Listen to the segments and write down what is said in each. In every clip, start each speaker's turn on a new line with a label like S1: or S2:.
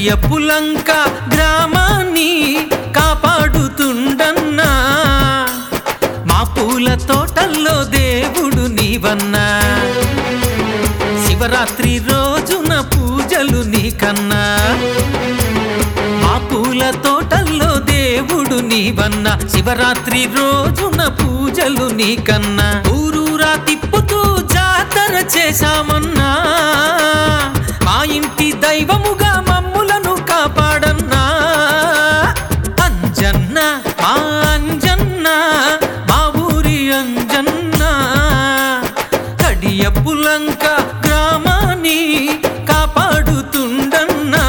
S1: కడియపులంక గ్రామాన్ని కాపాడుతుండన్నా మా పూల తోటల్లో దేవుడు నీవన్నా శివరాత్రి రోజున పూజలు నీకన్నా మా పూల తోటల్లో దేవుడు నీవన్న శివరాత్రి రోజున పూజలు నీకన్నా ఊరూరా తిప్పుతూ జాతర చేశామన్నా మా ఇంటి దైవముగా మమ్ములను కాపాడన్నా అంజన్న మా అంజన్న మా ఊరి అంజన్న కడియపులంక గ్రామాన్ని కాపాడుతుండన్నా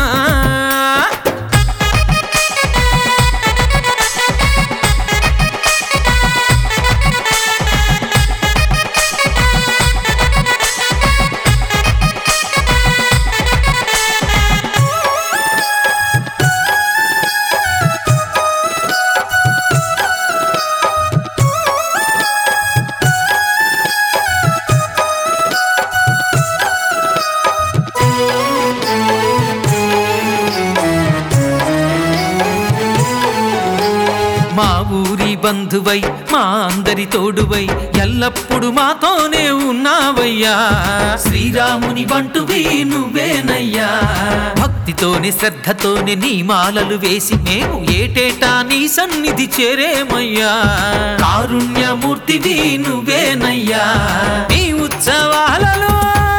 S1: మా ఊరి బంధువై మా అందరి తోడువై ఎల్లప్పుడు మాతోనే ఉన్నావయ్యా శ్రీరాముని బంటువి నువ్వేనయ్యా భక్తితోని శ్రద్ధతోని నీ మాలలు వేసి మేము ఏటేటా నీ సన్నిధి చేరేమయ్యా కారుణ్యమూర్తివి నువ్వేనయ్యా నీ ఉత్సవాలలో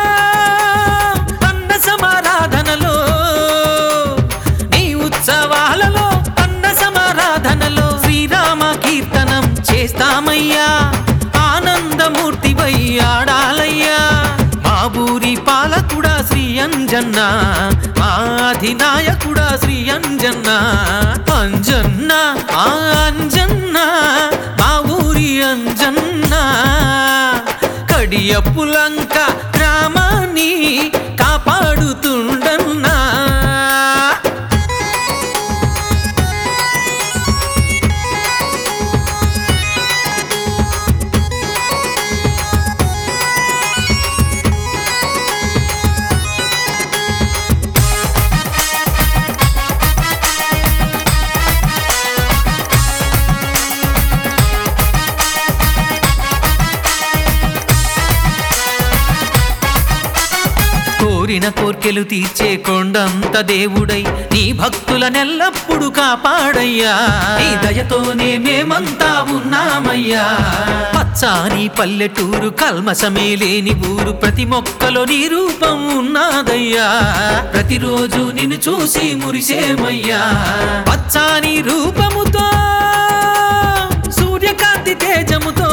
S1: అన్న సమారాధనలో నీ ఉత్సవాలలో అన్న సమారాధనలో శ్రీరామ కీర్తనం చేస్తామయ్యా ఆనందమూర్తివై ఆడాలయ్యా మా ఊరి పాలకుడా శ్రీ అంజన్న మా అధినాయకుడా శ్రీ అంజన్న అంజన్న ఆ అంజన్న మా ఊరి అంజన్న కడియపులంక గ్రామాన్ని కాపాడుతుండన్నా కోరిన కోర్కెలు తీర్చే కొండంత దేవుడై నీ భక్తులనెల్లప్పుడు కాపాడయ్యా నీ దయతోనే మేమంతా ఉన్నామయ్యా పచ్చాని పల్లెటూరు కల్మసమే లేని ఊరు ప్రతి మొక్కలో నీ రూపం ఉన్నాదయ్యా ప్రతిరోజు నిన్ను చూసి మురిసేమయ్యా పచ్చాని రూపముతో సూర్యకాంతి తేజముతో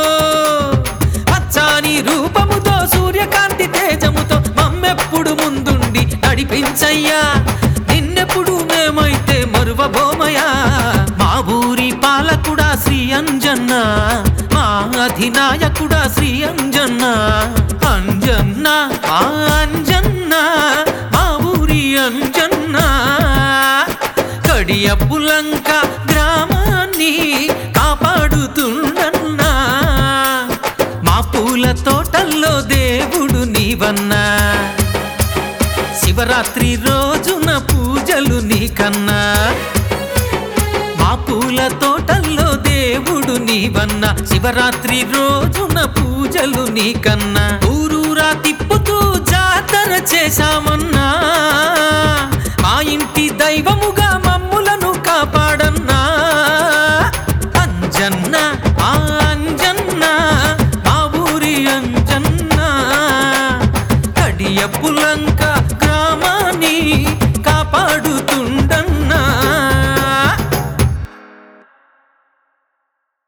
S1: పచ్చాని రూపముతో సూర్యకాంతి తేజముతో మమ్మెప్పుడు ముందుండి నడిపించయ్యా నిన్నెప్పుడు మేమైతే మరువబోమయా మా ఊరి పాలకుడా శ్రీ అంజన్న మా అధినాయకుడా శ్రీ అంజన్న అంజన్న ఆ అంజన్న మా ఊరి అంజన్న కడియపులంక గ్రామాన్ని కాపాడుతుండన్నా మా పూల తోటల్లో దేవుడు నీవన్నా శివరాత్రి రోజున పూజలు నీకన్నా మా పూల తోటల్లో దేవుడు నీవన్నా శివరాత్రి రోజున పూజలు నీకన్నా ఊరూరా తిప్పుతూ జాతర చేశామన్నా మా ఇంటి దైవముగా